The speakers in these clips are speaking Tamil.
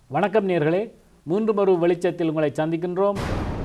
வணக்கம் நேர்களே மூன்று ஒரு வெளிச்சத்தில் உங்களை சந்திக்கின்றோம்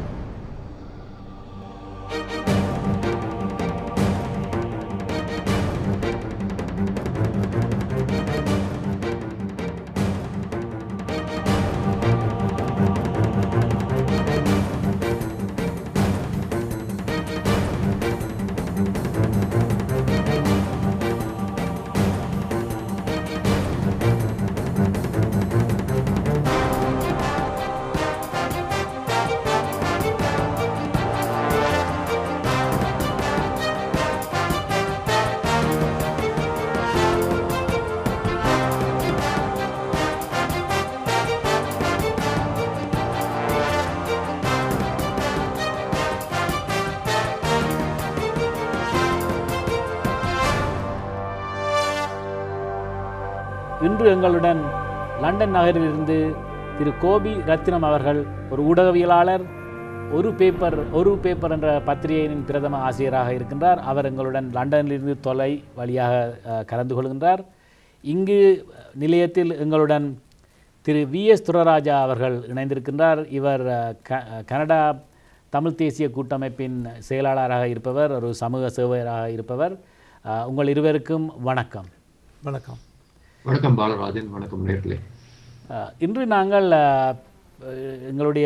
இன்று எங்களுடன் லண்டன் நகரிலிருந்து திரு கோபி ரத்தினம் அவர்கள் ஒரு ஊடகவியலாளர் ஒரு பேப்பர் ஒரு பேப்பர் என்ற பத்திரிகையின் பிரதம ஆசிரியராக இருக்கின்றார் அவர் எங்களுடன் லண்டனிலிருந்து தொலை வழியாக அஹ், கலந்து கொள்கின்றார் இங்கு நிலையத்தில் எங்களுடன் திரு வி எஸ் துரராஜா அவர்கள் இணைந்திருக்கின்றார் இவர் அஹ், க- கனடா தமிழ் தேசிய கூட்டமைப்பின் செயலாளராக இருப்பவர் ஒரு சமூக சேவையராக இருப்பவர் அஹ், உங்கள் இருவருக்கும் வணக்கம் வணக்கம் வணக்கம் பாலராஜன் வணக்கம் நேர்களே அஹ், இன்று நாங்கள் அஹ், எங்களுடைய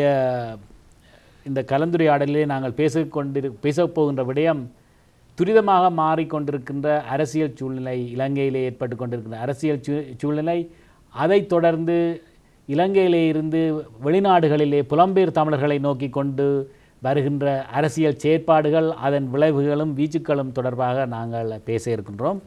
இந்த கலந்துரையாடலிலே நாங்கள் பேசிக்கொண்டிரு பேசப் போகின்ற விடயம் துரிதமாக மாறிக்கொண்டிருக்கின்ற அரசியல் சூழ்நிலை இலங்கையிலே ஏற்பட்டு கொண்டிருக்கின்ற அரசியல் சூ சூழ்நிலை அதைத் தொடர்ந்து இலங்கையிலே இருந்து வெளிநாடுகளிலே புலம்பெயர் தமிழர்களை நோக்கி கொண்டு வருகின்ற அரசியல் செயற்பாடுகள் அதன் விளைவுகளும் வீச்சுக்களும் தொடர்பாக நாங்கள் பேச இருக்கின்றோம்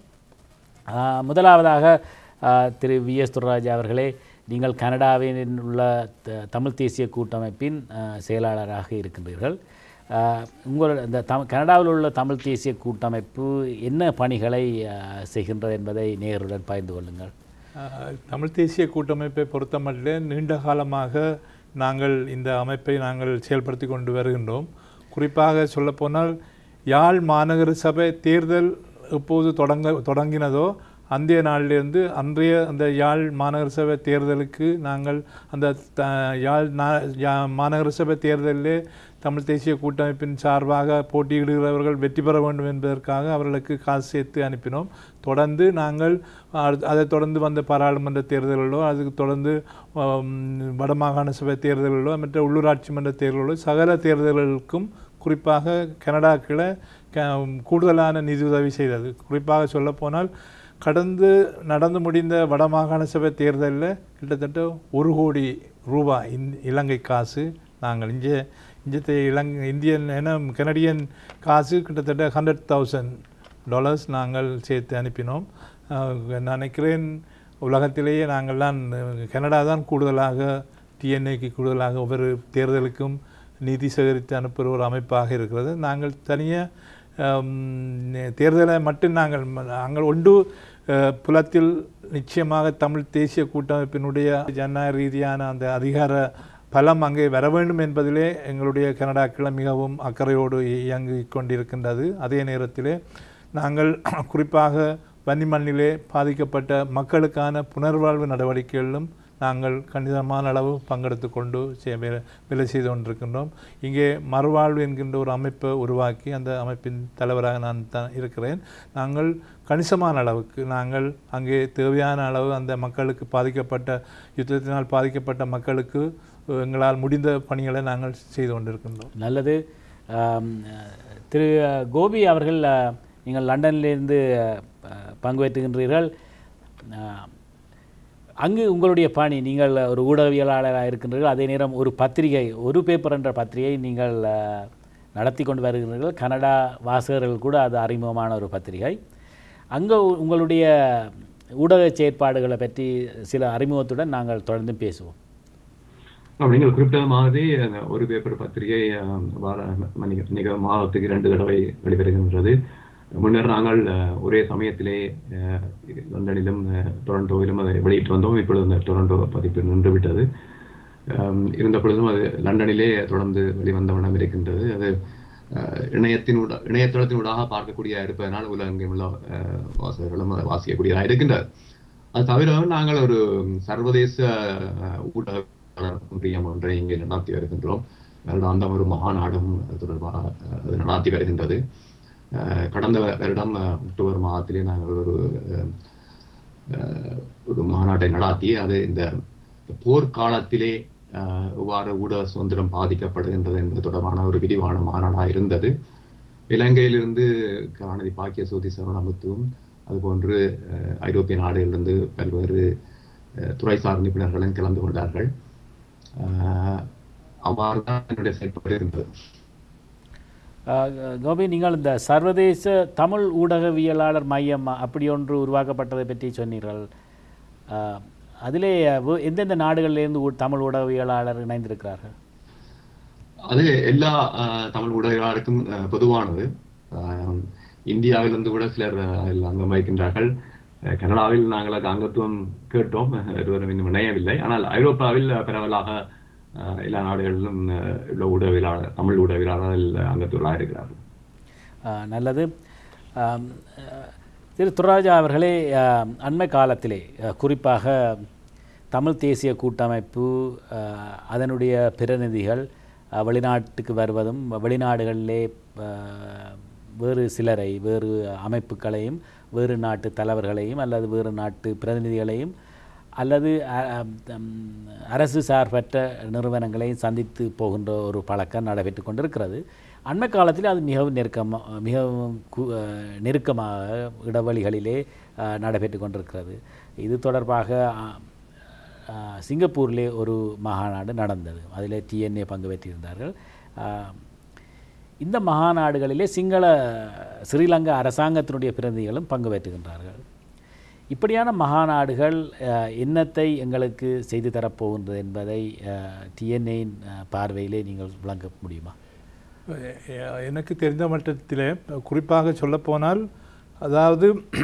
ஆஹ் முதலாவதாக ஆஹ் திரு வி எஸ் துரராஜா அவர்களே நீங்கள் கனடாவில் உள்ள த- தமிழ் தேசிய கூட்டமைப்பின் ஆஹ் செயலாளராக இருக்கின்றீர்கள் ஆஹ் உங்கள் இந்த தம் கனடாவில் உள்ள தமிழ் தேசிய கூட்டமைப்பு என்ன பணிகளை ஆஹ் செய்கின்றது என்பதை நேருடன் பகிர்ந்து கொள்ளுங்கள் அஹ், தமிழ் தேசிய கூட்டமைப்பை பொறுத்தமட்டில் நீண்ட காலமாக நாங்கள் இந்த அமைப்பை நாங்கள் செயல்படுத்தி கொண்டு வருகின்றோம் குறிப்பாக சொல்லப்போனால் யாழ் மாநகர சபை தேர்தல் எப்போது தொடங்க தொடங்கினதோ அந்தைய நாளிலிருந்து அன்றைய அந்த யாழ் மாநகர சபை தேர்தலுக்கு நாங்கள் அந்த த யாழ் நா- யா- மாநகர சபை தேர்தலிலே தமிழ் தேசிய கூட்டமைப்பின் சார்பாக போட்டியிடுகிறவர்கள் வெற்றி பெற வேண்டும் என்பதற்காக அவர்களுக்கு காசு சேர்த்து அனுப்பினோம் தொடர்ந்து நாங்கள் அடுத்- அதைத் தொடர்ந்து வந்த பாராளுமன்ற தேர்தல்களோ அதுக்கு தொடர்ந்து ஆம், வடமாகாண சபை தேர்தல்களோ மற்ற உள்ளூராட்சி மன்ற தேர்தல்களோ சகல தேர்தல்களுக்கும் குறிப்பாக கனடாக்கில் க கூடுதலான நிதியுதவி செய்தது குறிப்பாக சொல்லப்போனால் கடந்து நடந்து முடிந்த வடமாகாண சபை தேர்தலில் கிட்டத்தட்ட ஒரு கோடி ரூபாய் இந் இலங்கை காசு நாங்கள் இங்கே இங்கே இலங்கை இந்தியன் என கனடியன் காசு கிட்டத்தட்ட ஹண்ட்ரட் தௌசண்ட் டாலர்ஸ் நாங்கள் சேர்த்து அனுப்பினோம் அஹ் நான் நினைக்கிறேன் உலகத்திலேயே நாங்கள்லாம் கனடா தான் கூடுதலாக டிஎன்ஏக்கு கூடுதலாக ஒவ்வொரு தேர்தலுக்கும் நிதி சேகரித்து அனுப்புகிற ஒரு அமைப்பாக இருக்கிறது நாங்கள் தனியாக தேர்தலை மட்டும் நாங்கள் ம- நாங்கள் ஒன்று அஹ், புலத்தில் நிச்சயமாக தமிழ் தேசிய கூட்டமைப்பினுடைய ஜனநாயக ரீதியான அந்த அதிகார பலம் அங்கே வர வேண்டும் என்பதிலே எங்களுடைய கனடாக்கள் மிகவும் அக்கறையோடு இயங்கிக் கொண்டிருக்கின்றது அதே நேரத்திலே நாங்கள் குறிப்பாக வன்னிமண்ணிலே பாதிக்கப்பட்ட மக்களுக்கான புனர்வாழ்வு நடவடிக்கைகளிலும் நாங்கள் கணிசமான அளவு பங்கெடுத்து கொண்டு செ- வேலை வேலை செய்து கொண்டிருக்கின்றோம் இங்கே மறுவாழ்வு என்கின்ற ஒரு அமைப்பை உருவாக்கி அந்த அமைப்பின் தலைவராக நான் தான் இருக்கிறேன் நாங்கள் கணிசமான அளவுக்கு நாங்கள் அங்கே தேவையான அளவு அந்த மக்களுக்கு பாதிக்கப்பட்ட யுத்தத்தினால் பாதிக்கப்பட்ட மக்களுக்கு அஹ், எங்களால் முடிந்த பணிகளை நாங்கள் செய்து கொண்டிருக்கின்றோம் நல்லது ஆம், திரு கோபி அவர்கள் அஹ், நீங்கள் லண்டனிலிருந்து அஹ், பங்குபற்றுகின்றீர்கள் அஹ், அங்கு உங்களுடைய பணி நீங்கள் ஒரு ஊடகவியலாளராக இருக்கின்றீர்கள் அதே நேரம் ஒரு பத்திரிகை ஒரு பேப்பர் என்ற பத்திரிகை நீங்கள் அஹ், நடத்தி கொண்டு வருகிறீர்கள் கனடா வாசகர்கள் கூட அது அறிமுகமான ஒரு பத்திரிகை அங்கே உங்களுடைய ஊடக செயற்பாடுகளை பற்றி சில அறிமுகத்துடன் நாங்கள் தொடர்ந்து பேசுவோம் ஆம், நீங்கள் குறிப்பிட்ட மாதிரி அந்த ஒரு பேப்பர் பத்திரிகை ஆம், வார மன்னிக்க- மிக மாதத்துக்கு இரண்டு தடவை வெளிவருகின்றது முன்னர் நாங்கள் அஹ், ஒரே சமயத்திலே அஹ், லண்டனிலும் அஹ், டொரண்டோவிலும் அதை வெளியிட்டு வந்தோம் இப்பொழுது அந்த டொரண்டோ பதிப்பு நின்று விட்டது ஆம், இருந்த பொழுதும் அது லண்டனிலே தொடர்ந்து வெளிவந்த வண்ணம் இருக்கின்றது அது அஹ், இணையத்தினூட இணையதளத்தினூடாக பார்க்கக்கூடிய இருப்பதனால் உலகெங்கும் உள்ள அஹ், வாசகர்களும் அதை வாசிக்கக்கூடியதாக இருக்கின்றது அது தவிர நாங்கள் ஒரு சர்வதேச அஹ், ஊடக ஒன்றியம் ஒன்றை இங்கே நடாத்தி வருகின்றோம் வருடாந்தம் ஒரு மகாநாடும் அது தொடர்பாக அஹ், அது நடாத்தி வருகின்றது அஹ், கடந்த வருடம் அஹ், அக்டோபர் மாதத்திலே நாங்கள் ஒரு அஹ், அஹ், ஒரு மாநாட்டை நடாத்தி அது இந்த போர்க்காலத்திலே அஹ், எவ்வாறு ஊடக சுதந்திரம் பாதிக்கப்படுகின்றது என்பது தொடர்பான ஒரு விரிவான மாநாடாக இருந்தது இலங்கையிலிருந்து கலாநிதி பாக்கிய சோதி சரவணமுத்துவும் அதுபோன்று அஹ், ஐரோப்பிய நாடுகளிலிருந்து பல்வேறு அஹ், துறைசார் நிபுணர்களும் கலந்து கொண்டார்கள் அஹ், அவ்வாறு தான் என்னுடைய செயல்பாடு இருந்தது அஹ், கோபி நீங்கள் இந்த சர்வதேச தமிழ் ஊடகவியலாளர் மையம் அப்படி ஒன்று உருவாக்கப்பட்டதை பற்றி சொன்னீர்கள் அஹ், அதிலே வு- எந்தெந்த நாடுகளிலிருந்து ஊ- தமிழ் ஊடகவியலாளர் இணைந்திருக்கிறார்கள் அது எல்லா அஹ், தமிழ் ஊடகங்களுக்கும் அஹ், பொதுவானது அஹ், இந்தியாவிலிருந்து கூட சிலர் அஹ், அதில் அங்கம் வகிக்கின்றார்கள் அஹ், கனடாவில் நாங்கள் அது அங்கத்துவம் கேட்டோம் ஒருவரும் இன்னும் இணையவில்லை ஆனால் ஐரோப்பாவில் அஹ், பரவலாக அஹ், எல்லா நாடுகளிலும் அஹ், உள்ள ஊடகவியலாளர் தமிழ் ஊடகவியலாளர்கள் அங்கத்துவலாக இருக்கிறார்கள் அஹ், நல்லது ஆம், அஹ், திரு துராஜா அவர்களே அஹ், அண்மை காலத்திலே அஹ், குறிப்பாக தமிழ் தேசிய கூட்டமைப்பு அஹ், அதனுடைய பிரதிநிதிகள் அஹ், வெளிநாட்டுக்கு வருவதும் வெளிநாடுகளிலே அஹ், வேறு சிலரை வேறு அமைப்புகளையும் வேறு நாட்டு தலைவர்களையும் அல்லது வேறு நாட்டு பிரதிநிதிகளையும் அல்லது அ- அ- ம், அரசு சார்பற்ற நிறுவனங்களையும் சந்தித்து போகின்ற ஒரு பழக்கம் நடைபெற்று கொண்டிருக்கிறது அண்மை காலத்தில் அது மிகவும் நெருக்கமாக மிகவும் கு- அஹ், நெருக்கமாக இடைவெளிகளிலே அஹ், நடைபெற்று கொண்டிருக்கிறது இது தொடர்பாக அஹ், அஹ், சிங்கப்பூரிலே ஒரு மகாநாடு நடந்தது அதில் டிஎன்ஏ பங்கு பெற்றிருந்தார்கள் அஹ், இந்த மகாநாடுகளிலே சிங்கள ஸ்ரீலங்கா அரசாங்கத்தினுடைய பிரதிநிதிகளும் பங்கு பெற்றுகின்றார்கள் இப்படியான மகாநாடுகள் அஹ், என்னத்தை எங்களுக்கு செய்து தரப்போகின்றது என்பதை டிஎன்ஏயின் பார்வையிலே நீங்கள் விளங்க முடியுமா எ- எனக்கு தெரிந்த மட்டத்திலே குறிப்பாக சொல்லப்போனால் அதாவது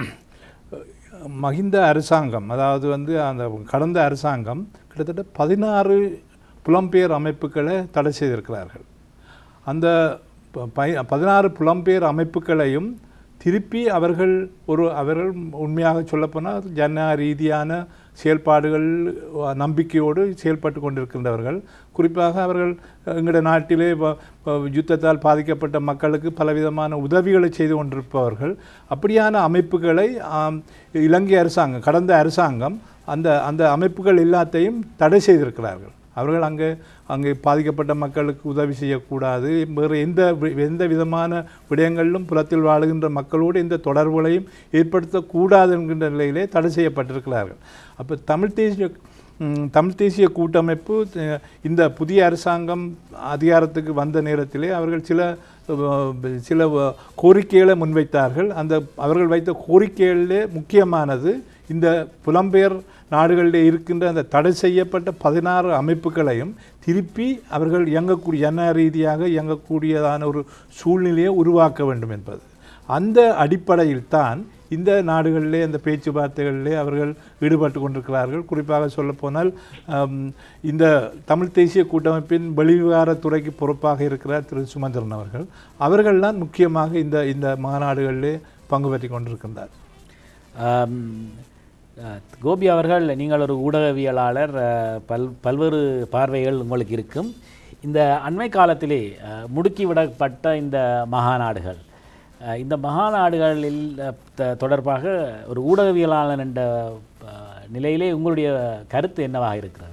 மஹிந்த அரசாங்கம் அதாவது வந்து அந்த கடந்த அரசாங்கம் கிட்டத்தட்ட பதினாறு புலம்பெயர் அமைப்புகளை தடை செய்திருக்கிறார்கள் அந்த ப- பை- பதினாறு புலம்பெயர் அமைப்புகளையும் திருப்பி அவர்கள் ஒரு அவர்கள் உண்மையாக சொல்லப்போனால் ஜன ரீதியான செயல்பாடுகள் அஹ், நம்பிக்கையோடு செயல்பட்டு கொண்டிருக்கின்றவர்கள் குறிப்பாக அவர்கள் எங்களுடைய நாட்டிலே வ- வ- யுத்தத்தால் பாதிக்கப்பட்ட மக்களுக்கு பலவிதமான உதவிகளை செய்து கொண்டிருப்பவர்கள் அப்படியான அமைப்புகளை ஆம், இலங்கை அரசாங்கம் கடந்த அரசாங்கம் அந்த அந்த அமைப்புகள் எல்லாத்தையும் தடை செய்திருக்கிறார்கள் அவர்கள் அங்கே அங்கே பாதிக்கப்பட்ட மக்களுக்கு உதவி செய்யக்கூடாது வேறு எந்த வி- எந்த விதமான விடயங்களிலும் புலத்தில் வாழுகின்ற மக்களோடு எந்த தொடர்புகளையும் ஏற்படுத்தக்கூடாது என்கின்ற நிலையிலே தடை செய்யப்பட்டிருக்கிறார்கள் அப்போ தமிழ் தேசிய ம், தமிழ் தேசிய கூட்டமைப்பு அஹ், இந்த புதிய அரசாங்கம் அதிகாரத்துக்கு வந்த நேரத்திலே அவர்கள் சில அஹ், சில அஹ், கோரிக்கைகளை முன்வைத்தார்கள் அந்த அவர்கள் வைத்த கோரிக்கைகளிலே முக்கியமானது இந்த புலம்பெயர் நாடுகளிலே இருக்கின்ற அந்த தடை செய்யப்பட்ட பதினாறு அமைப்புகளையும் திருப்பி அவர்கள் இயங்கக்கூடிய ஜன ரீதியாக இயங்கக்கூடியதான ஒரு சூழ்நிலையை உருவாக்க வேண்டும் என்பது அந்த அடிப்படையில் தான் இந்த நாடுகளிலே அந்த பேச்சுவார்த்தைகளிலே அவர்கள் ஈடுபட்டு கொண்டிருக்கிறார்கள் குறிப்பாக சொல்லப்போனால் ஆம், இந்த தமிழ் தேசிய கூட்டமைப்பின் வெளிவிவகாரத்துறைக்கு பொறுப்பாக இருக்கிறார் திரு சுமந்திரன் அவர்கள் அவர்கள்தான் முக்கியமாக இந்த இந்த மாநாடுகளிலே பங்கு பெற்றி கொண்டிருக்கின்றார் ஆம், அஹ், கோபி அவர்கள் நீங்கள் ஒரு ஊடகவியலாளர் அஹ், பல் பல்வேறு பார்வைகள் உங்களுக்கு இருக்கும் இந்த அண்மை காலத்திலே அஹ், முடுக்கிவிடப்பட்ட இந்த மகாநாடுகள் அஹ், இந்த மகாநாடுகளில் அஹ், த- தொடர்பாக ஒரு ஊடகவியலாளர் என்ற அஹ், நிலையிலே உங்களுடைய கருத்து என்னவாக இருக்கிறது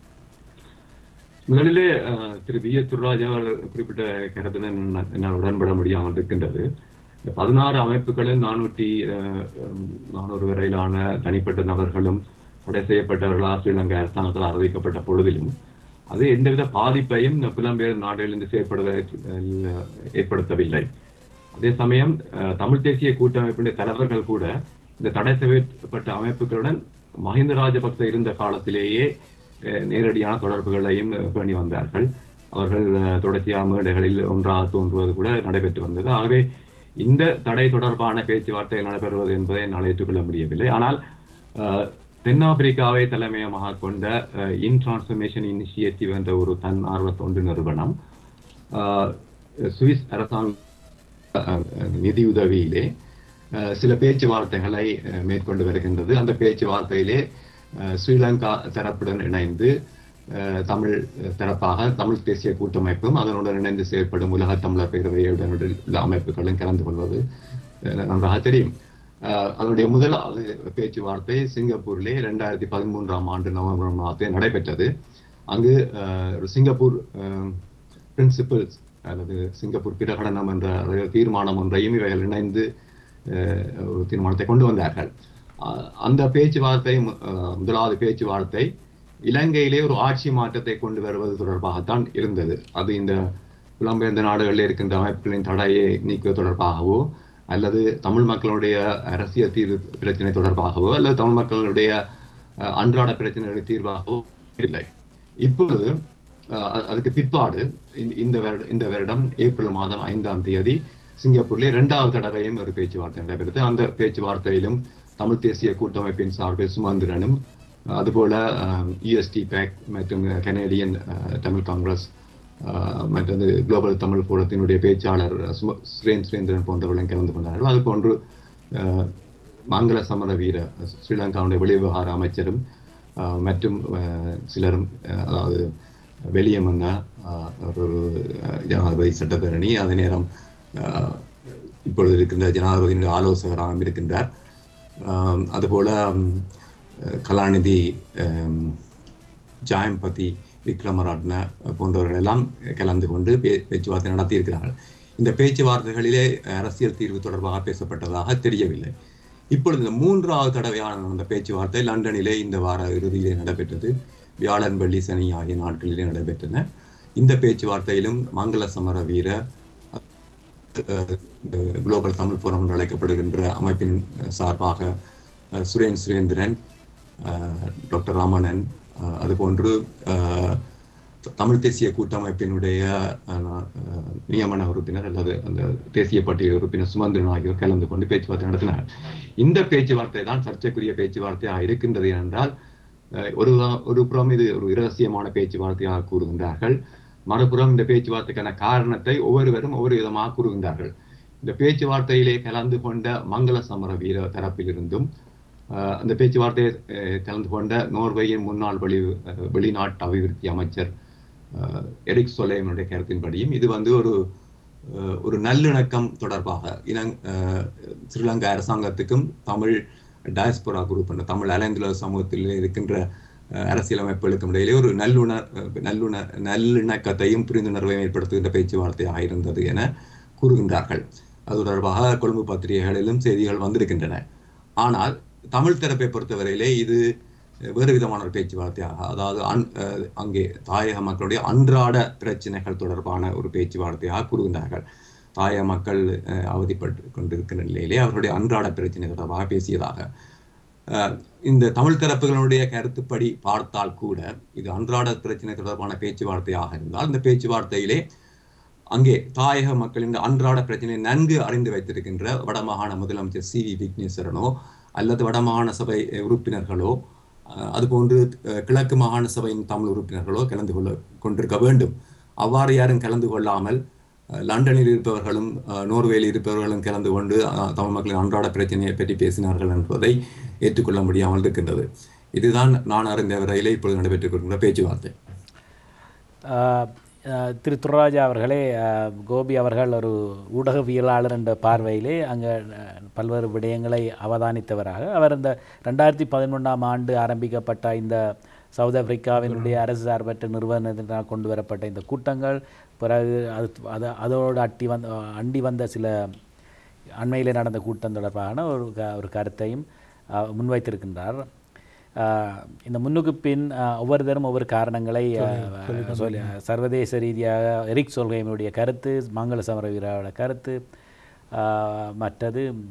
முதலிலே அஹ், திரு வி எஸ் துர்ராஜா அவர்கள் குறிப்பிட்ட கருத்துடன் என்னால் என்னால் உடன்பட முடியாமல் இருக்கின்றது இந்த பதினாறு அமைப்புகளில் நானூற்றி அஹ், நானூறு வரையிலான தனிப்பட்ட நபர்களும் தடை செய்யப்பட்டவர்களாக ஸ்ரீலங்கா அரசாங்கத்தால் அறிவிக்கப்பட்ட பொழுதிலும் அது எந்தவித பாதிப்பையும் இந்த புலம்பெயர் நாடுகளிலிருந்து செயற்படுவதில் ஏற்படுத்தவில்லை அதே சமயம் அஹ், தமிழ் தேசிய கூட்டமைப்பினுடைய தலைவர்கள் கூட இந்த தடை செய்யப்பட்ட அமைப்புகளுடன் மஹிந்த ராஜபக்ச இருந்த காலத்திலேயே அஹ், நேரடியான தொடர்புகளையும் அஹ், பேணி வந்தார்கள் அவர்கள் அஹ், தொடர்ச்சியாக மேடைகளில் ஒன்றாக தோன்றுவது கூட நடைபெற்று வந்தது ஆகவே இந்த தடை தொடர்பான பேச்சுவார்த்தைகள் நடைபெறுவது என்பதை என்னால் ஏற்றுக்கொள்ள முடியவில்லை ஆனால் அஹ், தென்னாப்பிரிக்காவை தலைமையமாக கொண்ட இன் டிரான்ஸ்ஃபர்மேஷன் இனிஷியேட்டிவ் என்ற ஒரு தன்னார்வ தொண்டு நிறுவனம் அஹ், சுவிஸ் அரசாங்க அஹ், நிதியுதவியிலே அஹ், சில பேச்சுவார்த்தைகளை அஹ், மேற்கொண்டு வருகின்றது அந்த பேச்சுவார்த்தையிலே அஹ், ஸ்ரீலங்கா தரப்புடன் இணைந்து அஹ், தமிழ் தரப்பாக தமிழ் தேசிய கூட்டமைப்பும் அதனுடன் இணைந்து செயல்படும் உலக தமிழர் பேரவையுடன் உள்ள அமைப்புகளும் கலந்து கொள்வது அஹ், நன்றாக தெரியும் அஹ், அதனுடைய முதலாவது பேச்சுவார்த்தை சிங்கப்பூரிலே இரண்டாயிரத்தி பதிமூன்றாம் ஆண்டு நவம்பர் மாதத்தில் நடைபெற்றது அங்கு அஹ், ஒரு சிங்கப்பூர் பிரின்சிபல்ஸ் அல்லது சிங்கப்பூர் பிரகடனம் என்ற ஒரு தீர்மானம் ஒன்றையும் இவைகள் இணைந்து அஹ், ஒரு தீர்மானத்தை கொண்டு வந்தார்கள் அஹ், அந்த பேச்சுவார்த்தை மு- அஹ், முதலாவது பேச்சுவார்த்தை இலங்கையிலே ஒரு ஆட்சி மாற்றத்தை கொண்டு வருவது தொடர்பாகத்தான் இருந்தது அது இந்த புலம்பெயர்ந்த நாடுகளில் இருக்கின்ற அமைப்புகளின் தடையை நீக்குவது தொடர்பாகவோ அல்லது தமிழ் மக்களுடைய அரசியல் தீர்வு பிரச்சனை தொடர்பாகவோ அல்லது தமிழ் மக்களுடைய அஹ், அன்றாட பிரச்சனைகளுடைய தீர்வாகவோ இல்லை இப்பொழுது அஹ், அ- அதுக்கு பிற்பாடு இந்த- இந்த வருடம் இந்த வருடம் ஏப்ரல் மாதம் ஐந்தாம் தேதி சிங்கப்பூரில் இரண்டாவது தடவையும் ஒரு பேச்சுவார்த்தை நடைபெறுது அந்த பேச்சுவார்த்தையிலும் தமிழ் தேசிய கூட்டமைப்பின் சார்பில் சுமந்திரனும் அதுபோல இஎஸ்டி பேக் மற்றும் கனேடியன் அஹ், தமிழ் காங்கிரஸ் அஹ், மற்றது குளோபல் தமிழ் போரத்தினுடைய பேச்சாளர் சும- சுரேன் சுரேந்திரன் போன்றவர்களும் கலந்து கொண்டார்கள் அது போன்று அஹ், மங்கள சமர வீர ஸ்ரீலங்காவுடைய வெளிவிவகார அமைச்சரும் அஹ், மற்றும் அஹ், சிலரும் அஹ், அதாவது வெளியமன்னா அஹ், ஒரு அஹ், ஜனாதிபதி சட்டத்தரணி அதே நேரம் அஹ், இப்பொழுது இருக்கின்ற ஜனாதிபதியினுடைய ஆலோசகராகவும் இருக்கின்றார் ஆம், அதுபோல ம், அஹ், கலாநிதி ஆம், ஜாயம்பதி விக்ரமராட்ன போன்றவர்கள் எல்லாம் கலந்து கொண்டு பே- பேச்சுவார்த்தை நடத்தியிருக்கிறார்கள் இந்த பேச்சுவார்த்தைகளிலே அரசியல் தீர்வு தொடர்பாக பேசப்பட்டதாக தெரியவில்லை இப்பொழுது இந்த மூன்றாவது தடவையான நடந்த பேச்சுவார்த்தை லண்டனிலே இந்த வார இறுதியிலே நடைபெற்றது வியாழன் வெள்ளி சனி ஆகிய நாட்களிலே நடைபெற்றன இந்த பேச்சுவார்த்தையிலும் மங்கள சமர வீர குளோபல் தமிழ் போரம் என்று அழைக்கப்படுகின்ற அமைப்பின் சார்பாக அஹ், சுரேன் சுரேந்திரன் அஹ், டாக்டர் ராமணன் அஹ், அதுபோன்று அஹ், தமிழ் தேசிய கூட்டமைப்பினுடைய அஹ், அஹ், நியமன உறுப்பினர் அல்லது அந்த தேசிய பட்டியல் உறுப்பினர் சுமந்திரன் ஆகியோர் கலந்து கொண்டு பேச்சுவார்த்தை நடத்தினார் இந்த பேச்சுவார்த்தை தான் சர்ச்சைக்குரிய பேச்சுவார்த்தையாக இருக்கின்றது என்றால் அஹ், ஒரு ஒரு புறம் இது ஒரு இரகசியமான பேச்சுவார்த்தையாக கூறுகின்றார்கள் மறுபுறம் இந்த பேச்சுவார்த்தைக்கான காரணத்தை ஒவ்வொருவரும் ஒவ்வொரு விதமாக கூறுகின்றார்கள் இந்த பேச்சுவார்த்தையிலே கலந்து கொண்ட மங்கள சமர வீர தரப்பிலிருந்தும் அஹ், அந்த பேச்சுவார்த்தையை அஹ், கலந்து கொண்ட நோர்வேயின் முன்னாள் வெளி அஹ், வெளிநாட்டு அபிவிருத்தி அமைச்சர் அஹ், எரிக் சொலேமனுடைய கருத்தின்படியும் இது வந்து ஒரு அஹ், ஒரு நல்லிணக்கம் தொடர்பாக இலங் அஹ், ஸ்ரீலங்கா அரசாங்கத்துக்கும் தமிழ் டயஸ்போரா குரூப் என்ற தமிழ் அலைந்துள்ள சமூகத்தில் இருக்கின்ற அஹ், அரசியலமைப்புகளுக்கும் இடையிலே ஒரு நல்லுணர் அஹ், நல்லுண நல்லிணக்கத்தையும் புரிந்துணர்வையும் ஏற்படுத்துகின்ற பேச்சுவார்த்தையாக இருந்தது என கூறுகின்றார்கள் அது தொடர்பாக கொழும்பு பத்திரிகைகளிலும் செய்திகள் வந்திருக்கின்றன ஆனால் தமிழ் தரப்பை பொறுத்தவரையிலே இது வேறு விதமான ஒரு பேச்சுவார்த்தையாக அதாவது அன்- அஹ் அங்கே தாயக மக்களுடைய அன்றாட பிரச்சனைகள் தொடர்பான ஒரு பேச்சுவார்த்தையாக கூறுகின்றார்கள் தாயக மக்கள் அஹ், அவதிப்பட்டு கொண்டிருக்கின்ற நிலையிலே அவர்களுடைய அன்றாட பிரச்சனை தொடர்பாக பேசியதாக அஹ், இந்த தமிழ் தரப்புகளுடைய கருத்துப்படி பார்த்தால் கூட இது அன்றாட பிரச்சனை தொடர்பான பேச்சுவார்த்தையாக இருந்தால் இந்த பேச்சுவார்த்தையிலே அங்கே தாயக மக்களின் அன்றாட பிரச்சனையை நன்கு அறிந்து வைத்திருக்கின்ற வடமாகாண முதலமைச்சர் சி வி விக்னேஸ்வரனோ அல்லது வடமாகாண சபை அஹ், உறுப்பினர்களோ அஹ், அதுபோன்று அஹ், கிழக்கு மாகாண சபையின் தமிழ் உறுப்பினர்களோ கலந்து கொள்ள கொண்டிருக்க வேண்டும் அவ்வாறு யாரும் கலந்து கொள்ளாமல் அஹ், லண்டனில் இருப்பவர்களும் அஹ், நோர்வேயில் இருப்பவர்களும் கலந்து கொண்டு அஹ், தமிழ் மக்களின் அன்றாட பிரச்சனையை பற்றி பேசினார்கள் என்பதை ஏற்றுக்கொள்ள முடியாமல் இருக்கின்றது இதுதான் நான் அறிந்த வரையிலே இப்பொழுது நடைபெற்றுக் கொண்டிருக்கிற பேச்சுவார்த்தை ஆஹ் ஆஹ் திரு துர்ராஜா அவர்களே ஆஹ் கோபி அவர்கள் ஒரு ஊடகவியலாளர் என்ற பார்வையிலே அங்கே பல்வேறு விடயங்களை அவதானித்தவராக அவர் இந்த ரெண்டாயிரத்தி பதினொன்றாம் ஆண்டு ஆரம்பிக்கப்பட்ட இந்த சவுத் ஆப்பிரிக்காவினுடைய அரசு சார்பற்ற நிறுவனத்தினால் கொண்டு வரப்பட்ட இந்த கூட்டங்கள் பிறகு அது அது அதோடு அட்டி வந்த அண்டி வந்த சில அண்மையிலே நடந்த கூட்டம் தொடர்பான ஒரு க ஒரு கருத்தையும் ஆஹ் முன்வைத்திருக்கின்றார் ஆஹ் இந்த முன்னுக்கு பின் ஆஹ் ஒவ்வொருத்தரும் ஒவ்வொரு காரணங்களை ஆஹ் சொல்லி சர்வதேச ரீதியாக எரிக் சொல்கையினுடைய கருத்து மங்கள சமர வீராவோட கருத்து ஆஹ் மற்றது ம்,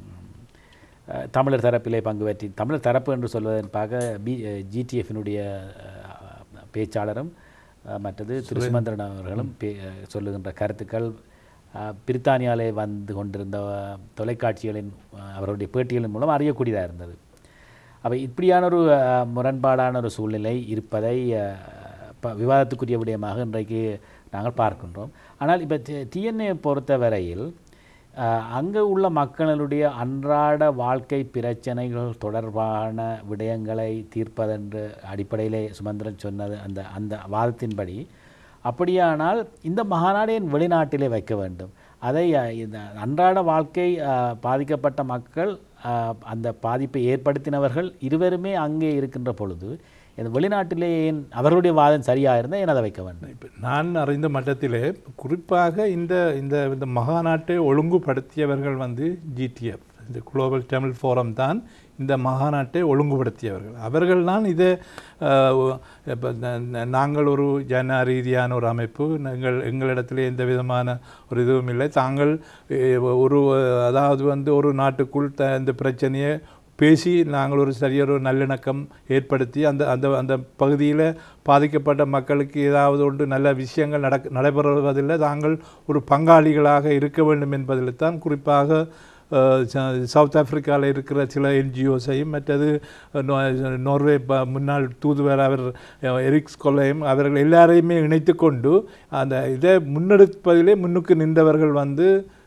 ஆஹ் தமிழர் தரப்பிலே பங்கு பற்றி தமிழர் தரப்பு என்று சொல்வதன் பார்க்க பி ஜிடிஎஃபினுடைய பேச்சாளரும் ஆஹ் மற்றது திரு சுமந்திரன் அவர்களும் பே சொல்லுகின்ற கருத்துக்கள் ஆஹ் பிரித்தானியாவிலே வந்து கொண்டிருந்த ஆஹ் தொலைக்காட்சிகளின் ஆஹ் அவருடைய பேட்டிகளின் மூலம் அறியக்கூடியதாக இருந்தது அப்போ இப்படியான ஒரு அஹ், முரண்பாடான ஒரு சூழ்நிலை இருப்பதை அஹ், ப- விவாதத்துக்குரிய விடயமாக இன்றைக்கு நாங்கள் பார்க்கின்றோம் ஆனால் இப்போ டிஎன்ஏ பொறுத்த வரையில் அங்கே உள்ள மக்களுடைய அன்றாட வாழ்க்கை பிரச்சனைகள் தொடர்பான விடயங்களை தீர்ப்பதென்ற அடிப்படையிலே சுமந்திரன் சொன்னது அந்த அந்த வாதத்தின்படி அப்படியானால் இந்த மகாநாடு என் வெளிநாட்டிலே வைக்க வேண்டும் அதை அஹ், இந்த அன்றாட வாழ்க்கை அஹ், பாதிக்கப்பட்ட மக்கள் அஹ், அந்த பாதிப்பை ஏற்படுத்தினவர்கள் இருவருமே அங்கே இருக்கின்ற பொழுது இந்த வெளிநாட்டிலே ஏன் அவர்களுடைய வாதம் சரியாக இருந்தால் ஏன் அதை வைக்க வேண்டும் இப்ப நான் அறிந்த மட்டத்திலே குறிப்பாக இந்த இந்த இந்த மகாநாட்டை ஒழுங்குபடுத்தியவர்கள் வந்து ஜிடிஎஃப் இந்த குளோபல் தமிழ் ஃபோரம் தான் இந்த மகாநாட்டை ஒழுங்குபடுத்தியவர்கள் அவர்கள் தான் இதை அஹ், இப்ப ந- ந- நாங்கள் ஒரு ஜன ரீதியான ஒரு அமைப்பு நாங்கள் எங்களிடத்திலே எந்த விதமான ஒரு இதுவும் இல்லை தாங்கள் அஹ், ஒரு அதாவது வந்து ஒரு நாட்டுக்குள் த இந்த பிரச்சனையை பேசி நாங்கள் ஒரு சரியான ஒரு நல்லிணக்கம் ஏற்படுத்தி அந்த அந்த அந்த பகுதியில் பாதிக்கப்பட்ட மக்களுக்கு ஏதாவது ஒன்று நல்ல விஷயங்கள் நடக்க நடைபெறுவதில் தாங்கள் ஒரு பங்காளிகளாக இருக்க வேண்டும் என்பதில் தான் குறிப்பாக அஹ், ச- சவுத் ஆப்பிரிக்காவில் இருக்கிற சில என்ஜிஓஸையும் மற்றது நோ- நோர்வே ப- முன்னாள் தூதுவர் அவர் அஹ், எரிக்ஸ் கொல்லையும் அவர்கள் எல்லாரையுமே இணைத்து கொண்டு அந்த இதை முன்னெடுப்பதிலே முன்னுக்கு நின்றவர்கள் வந்து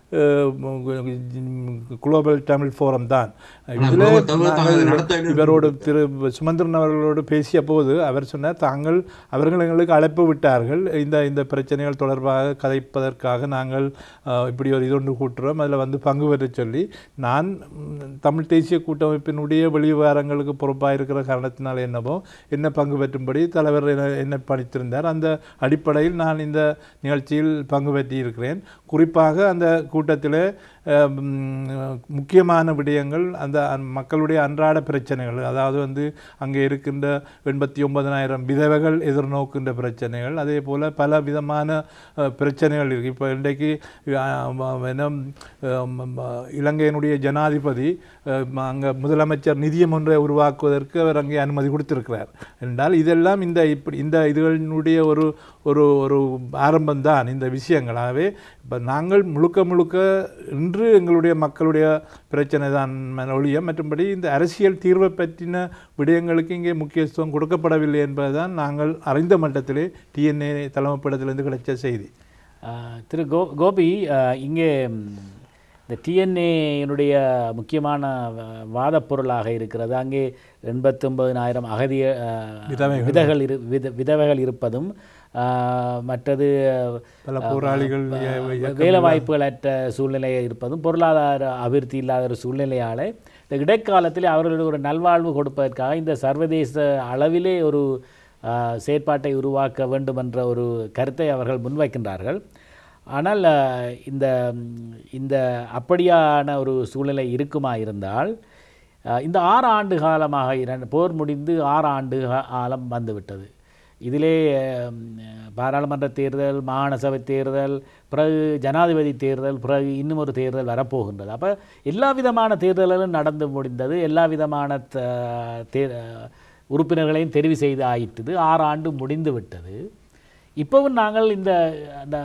குளோபல் தமிழ் ஃபோரம் தான் ஆனா இதில் global தமிழ் தாங்கள் நாங்கள் நடத்த வேண்டும் இவரோடு திரு சுமந்திரன் அவர்களோடு பேசிய போது அவர் சொன்னார் தாங்கள் அவர்கள் எங்களுக்கு அழைப்பு விட்டார்கள் இந்த இந்த பிரச்சனைகள் தொடர்பாக கதைப்பதற்காக நாங்கள் அஹ், இப்படி ஒரு இது ஒன்று கூட்டுறோம் அதில் வந்து பங்கு பெற்ற சொல்லி நான் ம், தமிழ் தேசிய கூட்டமைப்பினுடைய வெளிவிவகாரங்களுக்கு பொறுப்பாக இருக்கிற காரணத்தினால் என்னவோ என்ன பங்கு பெற்றும்படி தலைவர் என- என்னை பணித்திருந்தார் அந்த அடிப்படையில் நான் இந்த நிகழ்ச்சியில் பங்கு பெற்றிருக்கிறேன் குறிப்பாக அந்த கூட்டத்தில் அஹ், ம், முக்கியமான விடயங்கள் அந்த அந் மக்களுடைய அன்றாட பிரச்சனைகள் அதாவது வந்து அங்கே இருக்கின்ற எண்பத்தி ஒன்பதனாயிரம் விதவைகள் எதிர்நோக்கின்ற பிரச்சனைகள் அதே போல் பல விதமான அஹ், பிரச்சனைகள் இருக்குது இப்போ இன்றைக்கு அஹ், ம- என்ன அஹ், ம- ம- இலங்கையினுடைய ஜனாதிபதி அங்கே முதலமைச்சர் நிதியம் ஒன்றை உருவாக்குவதற்கு அவர் அங்கே அனுமதி கொடுத்திருக்கிறார் என்றால் இதெல்லாம் இந்த இப்படி இந்த இதுகளினுடைய ஒரு ஒரு ஒரு ஆரம்பம்தான் இந்த விஷயங்கள் ஆகவே இப்போ நாங்கள் முழுக்க முழுக்க இன்று எங்களுடைய மக்களுடைய பிரச்சனை தான் ம- ஒழிய மற்றும்படி இந்த அரசியல் தீர்வை பற்றின விடயங்களுக்கு இங்கே முக்கியத்துவம் கொடுக்கப்படவில்லை என்பதுதான் நாங்கள் அறிந்த மட்டத்திலே டிஎன்ஏ தலைமைப்படத்திலிருந்து கிடைச்ச செய்தி ஆஹ் திரு கோ கோபி ஆஹ் இங்கே ம், இந்த டிஎன்ஏனுடைய முக்கியமான வ- வாதப் பொருளாக இருக்கிறது அங்கே எண்பத்தொன்பதினாயிரம் அகதிய ஆஹ், விதவைகள். விதகள் இரு வித விதவைகள் இருப்பதும் ஆஹ், மற்றது பல போராளிகள் ஆஹ், இய- வேலை வாய்ப்புகளற்ற சூழ்நிலை இருப்பதும் பொருளாதார அபிவிருத்தி இல்லாத ஒரு சூழ்நிலையால் இந்த இடைக்காலத்தில் அவர்களுக்கு ஒரு நல்வாழ்வு கொடுப்பதற்காக இந்த சர்வதேச அளவிலே ஒரு ஆஹ், செயற்பாட்டை உருவாக்க வேண்டும் என்ற ஒரு கருத்தை அவர்கள் முன்வைக்கின்றார்கள் ஆனால் ஆஹ், இந்த ம், இந்த அப்படியான ஒரு சூழ்நிலை இருக்குமா இருந்தால் ஆஹ், இந்த ஆறு ஆண்டு காலமாக இரண்டு போர் முடிந்து ஆறு ஆண்டு கா- காலம் வந்துவிட்டது இதிலே ம், பாராளுமன்ற தேர்தல் மாகாண சபை தேர்தல் பிறகு ஜனாதிபதி தேர்தல் பிறகு இன்னும் ஒரு தேர்தல் வரப்போகின்றது அப்போ எல்லா விதமான தேர்தல்களும் நடந்து முடிந்தது எல்லா விதமான த- தே உறுப்பினர்களையும் தெரிவு செய்து ஆயிட்டது ஆறு ஆண்டு முடிந்து விட்டது இப்போவும் நாங்கள் இந்த அந்த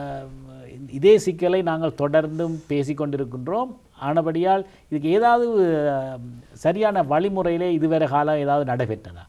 இதே சிக்கலை நாங்கள் தொடர்ந்தும் பேசிக்கொண்டிருக்கின்றோம் ஆனபடியால் இதுக்கு ஏதாவது அஹ், சரியான வழிமுறையிலே இதுவரை காலம் ஏதாவது நடைபெற்றதா